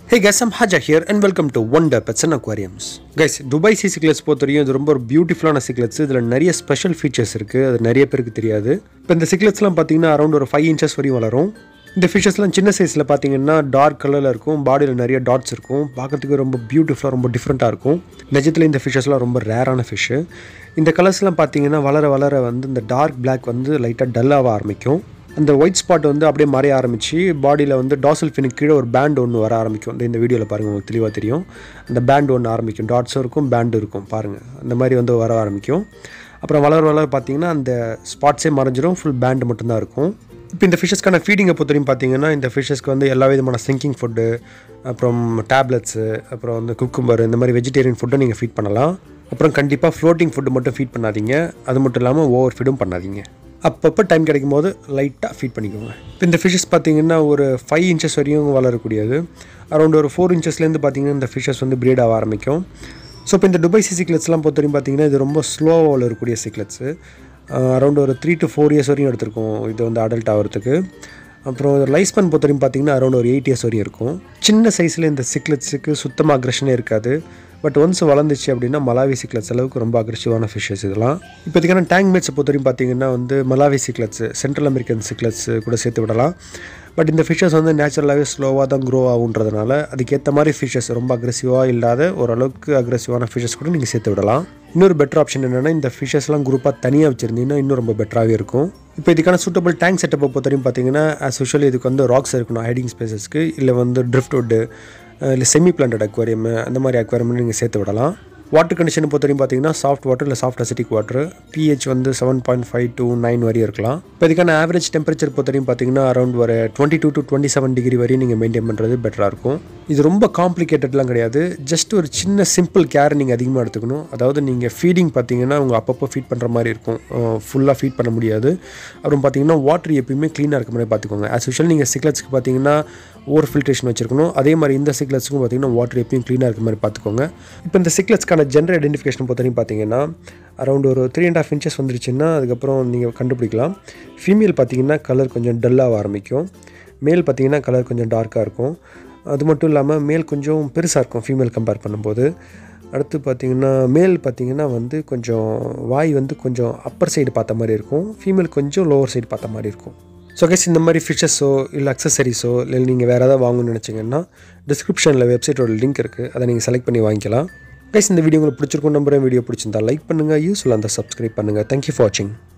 Hey guys I'm Haja here and welcome to Wonder Pets and Aquariums. Guys, Dubai சி cichlids பொறுத்த வரையும் இது ரொம்ப ஒரு பியூட்டிஃபுல்லான சிக்லெட்ஸ் இதில் நிறைய ஸ்பெஷல் ஃபீச்சர்ஸ் இருக்குது அது நிறைய பேருக்கு தெரியாது இப்போ இந்த சிக்லெட்ஸ்லாம் பார்த்தீங்கன்னா அரௌண்ட் ஒரு ஃபைவ் இன்ச்சஸ் வரையும் வளரும் இந்த ஃபிஷஸ்லாம் சின்ன சைஸில் பார்த்தீங்கன்னா டார்க் கலரில் இருக்கும் பாடியில் நிறைய டாட்ஸ் இருக்கும் பார்க்கறதுக்கு ரொம்ப பியூட்டிஃபுல்லாக ரொம்ப டிஃப்ரெண்ட்டாக இருக்கும் நிஜத்தில் இந்த ஃபிஷஸ்லாம் ரொம்ப ரேரான ஃபிஷ்ஷு இந்த கலர்ஸ்லாம் பார்த்தீங்கன்னா வளர வளர வந்து இந்த டார்க் Black வந்து லைட்டாக டல்லாக ஆரம்பிக்கும் அந்த ஒயிட் ஸ்பாட் வந்து அப்படியே மறைய ஆரம்பிச்சு பாடியில் வந்து டாசல் ஃபினுக்கு கீழே ஒரு பேண்ட் ஒன்று வர ஆரம்பிக்கும் இந்த இந்த வீடியோவில் பாருங்கள் உங்களுக்கு தெளிவாக தெரியும் அந்த பேண்ட் ஒன்று ஆரம்பிக்கும் டாட்ஸும் இருக்கும் பேண்டும் இருக்கும் பாருங்கள் அந்த மாதிரி வந்து வர ஆரம்பிக்கும் அப்புறம் வளர வளர பார்த்தீங்கன்னா அந்த ஸ்பாட்ஸே மறைஞ்சிரும் ஃபுல் பேண்ட் மட்டும்தான் இருக்கும் இப்போ இந்த ஃபிஷஸ்க்கான ஃபீடிங்கை பொறுத்தவரையும் பார்த்தீங்கன்னா இந்த ஃபிஷஸ்க்கு வந்து எல்லா விதமான சிங்கிங் ஃபுட்டு அப்புறம் டேப்லெட்ஸு அப்புறம் வந்து குக்கும்பர் இந்த மாதிரி வெஜிடேரியன் ஃபுட்டை நீங்கள் ஃபீட் பண்ணலாம் அப்புறம் கண்டிப்பாக ஃப்ளோட்டிங் ஃபுட்டு மட்டும் ஃபீட் பண்ணாதீங்க அது மட்டும் இல்லாமல் ஓவர் ஃபீடும் பண்ணாதீங்க அப்பப்போ டைம் கிடைக்கும் போது லைட்டாக ஃபீட் பண்ணிக்கோங்க இப்போ இந்த ஃபிஷஸ் பார்த்தீங்கன்னா ஒரு ஃபைவ் இன்ச்சஸ் வரையும் வளரக்கூடியது அரௌண்ட் ஒரு ஃபோர் இன்ச்சஸ்லேருந்து பார்த்தீங்கன்னா இந்த ஃபிஷஸ் வந்து ப்ரீட் ஆக ஆரம்பிக்கும் ஸோ இப்போ இந்த துபாய் சி சிக்லெட்ஸ்லாம் பொறுத்தவரையும் பார்த்தீங்கன்னா இது ரொம்ப ஸ்லோவாக வளரக்கூடிய சிக்லெட்ஸு அரௌண்ட் ஒரு த்ரீ டு ஃபோர் இயர்ஸ் வரையும் எடுத்திருக்கும் இது வந்து அடல்ட் ஆகிறதுக்கு அப்புறம் லைஃப் ஸ்பேன் பொறுத்தவரையும் பார்த்தீங்கன்னா அரௌண்ட் ஒரு எயிட் இயர்ஸ் வரையும் இருக்கும் சின்ன சைஸில் இந்த சிக்லெட்ஸுக்கு சுத்தமாக அக்ரெஷனே இருக்காது பட் ஒன்ஸ் வளர்ந்துச்சு அப்படின்னா மலாவி சிக்லெட்ஸ் அளவுக்கு ரொம்ப அக்ரெசிவான ஃபிஷ்ஷஸ் இதெல்லாம் இப்போதைக்கான டேங்க் மேட்ஸை பொறுத்தவரையும் பார்த்தீங்கன்னா வந்து Malawi cichlids central American cichlids கூட சேர்த்து விடலாம் பட் இந்த ஃபிஷ்ஷஸ் வந்து நேச்சுரலாகவே ஸ்லோவாக தான் க்ரோ ஆகுன்றதுனால அதுக்கேற்ற மாதிரி ஃபிஷ்ஷஸ் ரொம்ப அக்ரெசிவாக இல்லாத ஓரளவுக்கு அக்ரெசிவான ஃபிஷ்ஷஸ் கூட நீங்கள் சேர்த்து விடலாம் இன்னொரு பெட்டர் ஆப்ஷன் என்னென்னா இந்த ஃபிஷ்ஷஸ்லாம் குரூப்பாக தனியாக வச்சுருந்தீங்கன்னா இன்னும் ரொம்ப பெட்டராகவே இருக்கும் இப்போ இதுக்கான சூட்டபிள் டேங்க் செட்டப்பை பொறுத்தவரையும் பார்த்தீங்கன்னா ஆஸ் யூஷுவல் இதுக்கு வந்து ராக்ஸ் இருக்கணும் ஹைடிங் ஸ்பேசஸ்க்கு இல்லை வந்து ட்ரிஃப்ட் வுட்டு இல்லை செமி பிளான்டட் அக்வாரியம் அந்த மாதிரி அக்வாரியம் நீங்கள் சேர்த்து விடலாம் வாட்டர் கண்டிஷன் பொறுத்தவரையும் பார்த்தீங்கன்னா சாஃப்ட் வாட்டர் இல்லை சாஃப்ட் அசிட்டிக் வாட்டர் பிஹெச் வந்து seven point five to nine வரையும் இருக்கலாம் இப்போ இதுக்கான ஆவரேஜ் டெம்பரேச்சர் பொறுத்தவரையும் பார்த்தீங்கன்னா அரௌண்ட் ஒரு twenty two to twenty seven degree வரையும் நீங்கள் மெயின்டைன் பண்ணுறது பெட்டராக இருக்கும் இது ரொம்ப காம்ப்ளிகேட்டட்லாம் கிடையாது ஜஸ்ட் ஒரு சின்ன சிம்பிள் கேர் நீங்கள் அதிகமாக எடுத்துக்கணும் அதாவது நீங்கள் ஃபீடிங் பார்த்தீங்கன்னா உங்கள் அப்பப்போ ஃபீட் பண்ணுற மாதிரி இருக்கும் ஃபுல்லாக ஃபீட் பண்ண முடியாது அப்புறம் பார்த்தீங்கன்னா வாட்டர் எப்பயுமே க்ளீனாக இருக்க மாதிரி பார்த்துக்கோங்க ஆஸ் யூஷுவல் நீங்கள் சிக்லெட்ஸ்க்கு பார்த்தீங்கன்னா ஓவர் ஃபில்ட்ரேஷன் வச்சிருக்கணும் அதே மாதிரி இந்த சிக்லெட்ஸுக்கும் பார்த்தீங்கன்னா வாட்டர் எப்பயும் க்ளீனாக இருக்க மாதிரி பார்த்துக்கோங்க இப்போ இந்த சிக்லெட்ஸ்க்கான ஜென்டர் ஐடென்டிஃபிகேஷன் பொறுத்தவரையும் பார்த்தீங்கன்னா அரௌண்ட் ஒரு த்ரீ அண்ட் ஆஃப் இன்ச்சஸ் வந்துருச்சுன்னா அதுக்கப்புறம் நீங்கள் கண்டுபிடிக்கலாம் ஃபீமேல் பார்த்தீங்கன்னா கலர் கொஞ்சம் டல்லாக ஆரம்பிக்கும் மேல் பார்த்தீங்கன்னா கலர் கொஞ்சம் டார்க்காக இருக்கும் அது மட்டும் இல்லாமல் மேல் கொஞ்சம் பெருசாக இருக்கும் ஃபீமேல் கம்பேர் பண்ணும்போது அடுத்து பார்த்தீங்கன்னா மேல் பார்த்தீங்கன்னா வந்து கொஞ்சம் வாய் வந்து கொஞ்சம் அப்பர் சைடு பார்த்த மாதிரி இருக்கும் ஃபீமேல் கொஞ்சம் லோவர் சைடு பார்த்த மாதிரி இருக்கும் ஸோ கைஸ் இந்த மாதிரி ஃபிஷஸோ இல்லை அக்சசரிஸோ இல்லை நீங்கள் வேறு ஏதாவது வாங்கணும்னு நினச்சிங்கன்னா டிஸ்கிரிப்ஷனில் வெப்சைட்டோட லிங்க் இருக்குது அதை நீங்கள் செலக்ட் பண்ணி வாங்கிக்கலாம் கைஸ் இந்த வீடியோ உங்களுக்கு பிடிச்சிருக்கும் நம்புறேன் வீடியோ பிடிச்சிருந்தா லைக் பண்ணுங்கள் யூஸ்ஃபுல்லாக இருந்தால் சப்ஸ்கிரைப் பண்ணுங்கள் தேங்க்யூ ஃபார் வாட்சிங்